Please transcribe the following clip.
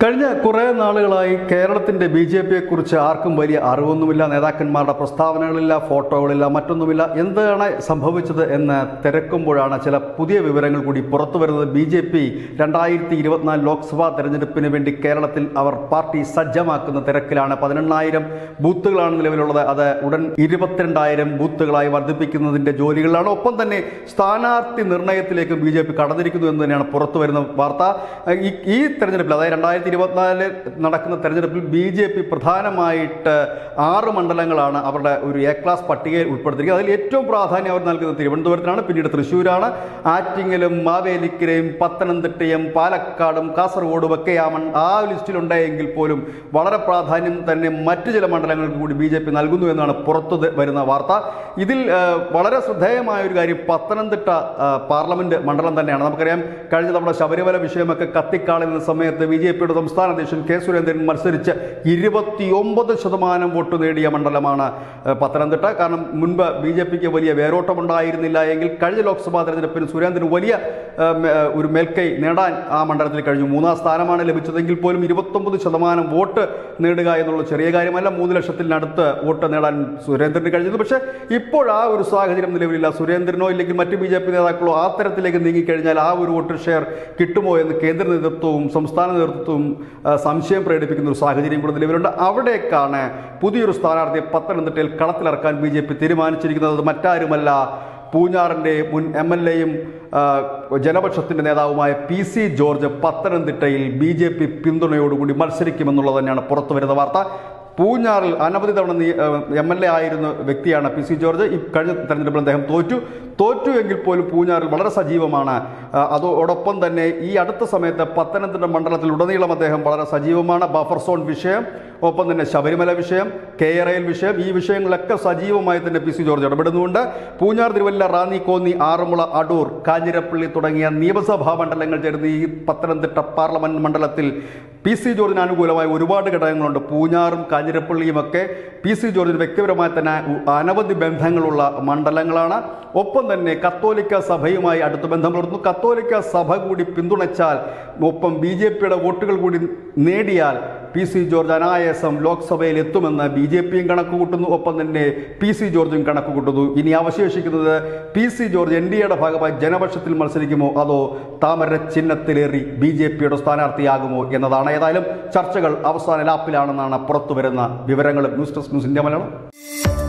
കഴിഞ്ഞ കുറേ നാളുകളായി കേരളത്തിന്റെ ബി ജെ പിയെ കുറിച്ച് ആർക്കും വലിയ അറിവൊന്നുമില്ല നേതാക്കന്മാരുടെ പ്രസ്താവനകളില്ല ഫോട്ടോകളില്ല മറ്റൊന്നുമില്ല എന്താണ് സംഭവിച്ചത് എന്ന് തിരക്കുമ്പോഴാണ് ചില പുതിയ വിവരങ്ങൾ കൂടി പുറത്തു വരുന്നത് ബി ജെ പി രണ്ടായിരത്തി ഇരുപത്തിനാല് ലോക്സഭാ തെരഞ്ഞെടുപ്പിന് വേണ്ടി കേരളത്തിൽ അവർ പാർട്ടി സജ്ജമാക്കുന്ന തിരക്കിലാണ് പതിനെണ്ണായിരം ബൂത്തുകളാണ് നിലവിലുള്ളത് അത് ഉടൻ ഇരുപത്തിരണ്ടായിരം ബൂത്തുകളായി വർദ്ധിപ്പിക്കുന്നതിന്റെ ജോലികളിലാണ് ഒപ്പം തന്നെ സ്ഥാനാർത്ഥി നിർണയത്തിലേക്കും ബി ജെ പി കടന്നിരിക്കുന്നു എന്ന് തന്നെയാണ് പുറത്തു വരുന്ന വാർത്ത ഈ ഈ തെരഞ്ഞെടുപ്പിൽ അതായത് രണ്ടായിരത്തി ഇരുപത്തിനാലിൽ നടക്കുന്ന തെരഞ്ഞെടുപ്പിൽ ബി ജെ പി പ്രധാനമായിട്ട് ആറ് മണ്ഡലങ്ങളാണ് അവരുടെ ഒരു എ ക്ലാസ് പട്ടികയിൽ ഉൾപ്പെടുത്തിയിരിക്കുന്നത് അതിൽ ഏറ്റവും പ്രാധാന്യം അവർ നൽകുന്നത് തിരുവനന്തപുരത്തിനാണ് പിന്നീട് തൃശ്ശൂരാണ് ആറ്റിങ്ങലും മാവേലിക്കരയും പത്തനംതിട്ടയും പാലക്കാടും കാസർഗോഡും ഒക്കെ ആ മൺ- ആ ലിസ്റ്റിലുണ്ടായെങ്കിൽ പോലും വളരെ പ്രാധാന്യം തന്നെ മറ്റു ചില മണ്ഡലങ്ങൾക്ക് കൂടി ബി ജെ പി നൽകുന്നു എന്നാണ് പുറത്തു ദ- വരുന്ന വാർത്ത ഇതിൽ ആ, വളരെ ശ്രദ്ധേയമായ ഒരു കാര്യം പത്തനംതിട്ട ആ, പാർലമെന്റ് മണ്ഡലം തന്നെയാണ് നമുക്കറിയാം കഴിഞ്ഞ നമ്മുടെ ശബരിമല വിഷയമൊക്കെ കത്തിക്കാളുന്ന സമയത്ത് ബി ജെ പിയുടെ സംസ്ഥാന അധ്യക്ഷൻ കെ സുരേന്ദ്രൻ മത്സരിച്ച് ഇരുപത്തിയൊമ്പത് ശതമാനം വോട്ട് നേടിയ മണ്ഡലമാണ് ആ, പത്തനംതിട്ട കാരണം മുൻപ് ബി ജെ പിക്ക് വലിയ വേരോട്ടമുണ്ടായിരുന്നില്ല എങ്കിൽ കഴിഞ്ഞ ലോക്സഭാ തെരഞ്ഞെടുപ്പിൽ സുരേന്ദ്രൻ വലിയ ആ, മേ- ഒരു മേൽക്കൈ നേടാൻ ആ മണ്ഡലത്തിൽ കഴിഞ്ഞു മൂന്നാം സ്ഥാനമാണ് ലഭിച്ചതെങ്കിൽ പോലും ഇരുപത്തൊമ്പത് ശതമാനം വോട്ട് നേടുക എന്നുള്ളത് ചെറിയ കാര്യമല്ല മൂന്ന് ലക്ഷത്തിനടുത്ത് വോട്ട് നേടാൻ സുരേന്ദ്രന് കഴിഞ്ഞത് പക്ഷേ ഇപ്പോൾ ആ ഒരു സാഹചര്യം നിലവിലില്ല സുരേന്ദ്രനോ ഇല്ലെങ്കിൽ മറ്റ് ബി ജെ പി നേതാക്കളോ ആ തരത്തിലേക്ക് നീങ്ങിക്കഴിഞ്ഞാൽ ആ ഒരു വോട്ട് ഷെയർ കിട്ടുമോ എന്ന് കേന്ദ്ര നേതൃത്വവും സംസ്ഥാന നേതൃത്വവും ആ, സംശയം പ്രകടിപ്പിക്കുന്ന ഒരു സാഹചര്യം കൂടെ നിലവിലുണ്ട് അവിടേക്കാണ് പുതിയൊരു സ്ഥാനാർത്ഥിയെ പത്തനംതിട്ടയിൽ കളത്തിലിറക്കാൻ ബി ജെ പി തീരുമാനിച്ചിരിക്കുന്നത് അത് മറ്റാരുമല്ല പൂഞ്ഞാറിൻ്റെ മുൻ എം എൽ എയും ജനപക്ഷത്തിൻ്റെ നേതാവുമായ പി സി ജോർജ് പത്തനംതിട്ടയിൽ ബി ജെ പി പിന്തുണയോടുകൂടി മത്സരിക്കുമെന്നുള്ളത് തന്നെയാണ് പുറത്തു വരുന്ന വാർത്ത പൂഞ്ഞാറിൽ അനവധി തവണ എം എൽ എ ആയിരുന്ന വ്യക്തിയാണ് പി സി ജോർജ് ഈ കഴിഞ്ഞ തെരഞ്ഞെടുപ്പിൽ അദ്ദേഹം തോറ്റു തോറ്റു എങ്കിൽ പോലും പൂഞ്ഞാറിൽ വളരെ സജീവമാണ് ആ, അതോടൊപ്പം തന്നെ ഈ അടുത്ത സമയത്ത് പത്തനംതിട്ട മണ്ഡലത്തിൽ ഉടനീളം അദ്ദേഹം വളരെ സജീവമാണ് ബഫർ സോൺ വിഷയം ഒപ്പം തന്നെ ശബരിമല വിഷയം കെ എ റെയിൽ വിഷയം ഈ വിഷയങ്ങളിലൊക്കെ സജീവമായി തന്നെ പി സി ജോർജ് ഇടപെടുന്നുണ്ട് പൂഞ്ഞാർ തിരുവല്ല റാന്നി കോന്നി ആറന്മുള അടൂർ കാഞ്ഞിരപ്പള്ളി തുടങ്ങിയ നിയമസഭാ മണ്ഡലങ്ങൾ ചേർന്ന് ഈ പത്തനംതിട്ട പാർലമെന്റ് മണ്ഡലത്തിൽ പി സി ജോർജിന് അനുകൂലമായ ഒരുപാട് ഘടകങ്ങളുണ്ട് പൂഞ്ഞാറും കാഞ്ഞിരപ്പള്ളിയും ഒക്കെ പി സി ജോർജിന് വ്യക്തിപരമായി തന്നെ ഉ- അനവധി ബന്ധങ്ങളുള്ള മണ്ഡലങ്ങളാണ് ഒപ്പം തന്നെ കത്തോലിക്ക സഭയുമായി അടുത്ത ബന്ധം പുലർത്തുന്നു കത്തോലിക്ക സഭ കൂടി പിന്തുണച്ചാൽ ഒപ്പം ബി ജെ പിയുടെ വോട്ടുകൾ കൂടി നേടിയാൽ പി സി ജോർജ് അനായാസം ലോക്സഭയിൽ എത്തുമെന്ന് ബി ജെ പിയും കണക്ക് കൂട്ടുന്നു ഒപ്പം തന്നെ പി സി ജോർജും കണക്ക് കൂട്ടുന്നു ഇനി അവശേഷിക്കുന്നത് P C George N D എയുടെ ഭാഗമായി ജനപക്ഷത്തിൽ മത്സരിക്കുമോ അതോ താമര ചിഹ്നത്തിലേറി ബി ജെ പിയുടെ സ്ഥാനാർത്ഥിയാകുമോ എന്നതാണ് ഏതായാലും ചർച്ചകൾ അവസാന ലാപ്പിലാണെന്നാണ് പുറത്തു വരുന്ന വിവരങ്ങൾ news desk news India Malayalam